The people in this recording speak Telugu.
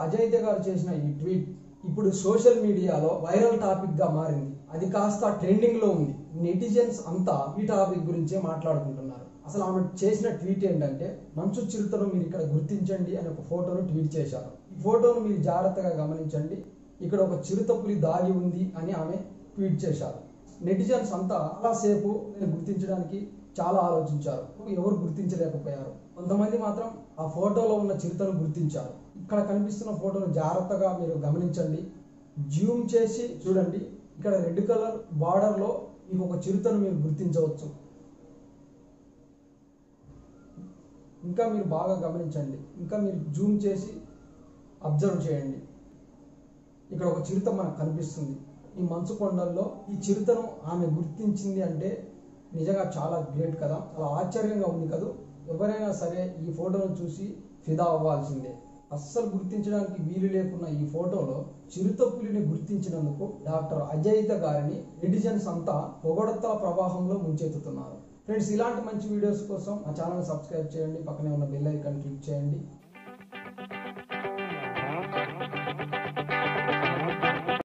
అజయ్ గారు చేసిన ఈ ట్వీట్ ఇప్పుడు సోషల్ మీడియాలో వైరల్ టాపిక్ గా మారింది అది కాస్త ట్రెండింగ్ లో ఉంది నెటిజన్స్ అంతా ఈ టాపిక్ గురించే మాట్లాడుకుంటున్నారు అసలు ఆమె చేసిన ట్వీట్ ఏంటంటే మంచు చిరుతను మీరు ఇక్కడ గుర్తించండి అని ఒక ఫోటోను ట్వీట్ చేశారు ఈ ఫోటోను మీరు జాగ్రత్తగా గమనించండి ఇక్కడ ఒక చిరుత పులి దాగి ఉంది అని ఆమె ట్వీట్ చేశారు నెటిజన్స్ అంతా చాలాసేపు దీన్ని గుర్తించడానికి చాలా ఆలోచించారు ఎవరు గుర్తించలేకపోయారు కొంతమంది మాత్రం ఆ ఫోటోలో ఉన్న చిరుతను గుర్తించారు ఇక్కడ కనిపిస్తున్న ఫోటోను జాగ్రత్తగా మీరు గమనించండి జూమ్ చేసి చూడండి ఇక్కడ రెడ్ కలర్ బార్డర్లో మీకు ఒక చిరుతను మీరు గుర్తించవచ్చు ఇంకా మీరు బాగా గమనించండి ఇంకా మీరు జూమ్ చేసి అబ్జర్వ్ చేయండి ఇక్కడ ఒక చిరుత మనకు కనిపిస్తుంది ఈ మంచు కొండల్లో ఈ చిరుతను ఆమె గుర్తించింది అంటే నిజంగా చాలా గ్రేట్ కదా చాలా ఆశ్చర్యంగా ఉంది కదా ఎవరైనా సరే ఈ ఫోటోను చూసి ఫిదా అవ్వాల్సిందే అస్సలు గుర్తించడానికి వీలు లేకున్న ఈ ఫోటోలో చిరుత పులిని గుర్తించినందుకు డాక్టర్ అజయిత గారిని నెటిజన్స్ అంతా పొగడతల ప్రవాహంలో ముంచెత్తుతున్నారు ఫ్రెండ్స్ ఇలాంటి మంచి వీడియోస్ కోసం మా ఛానల్ సబ్స్క్రైబ్ చేయండి పక్కనే ఉన్న బెల్ ఐకాన్ క్లిక్ చేయండి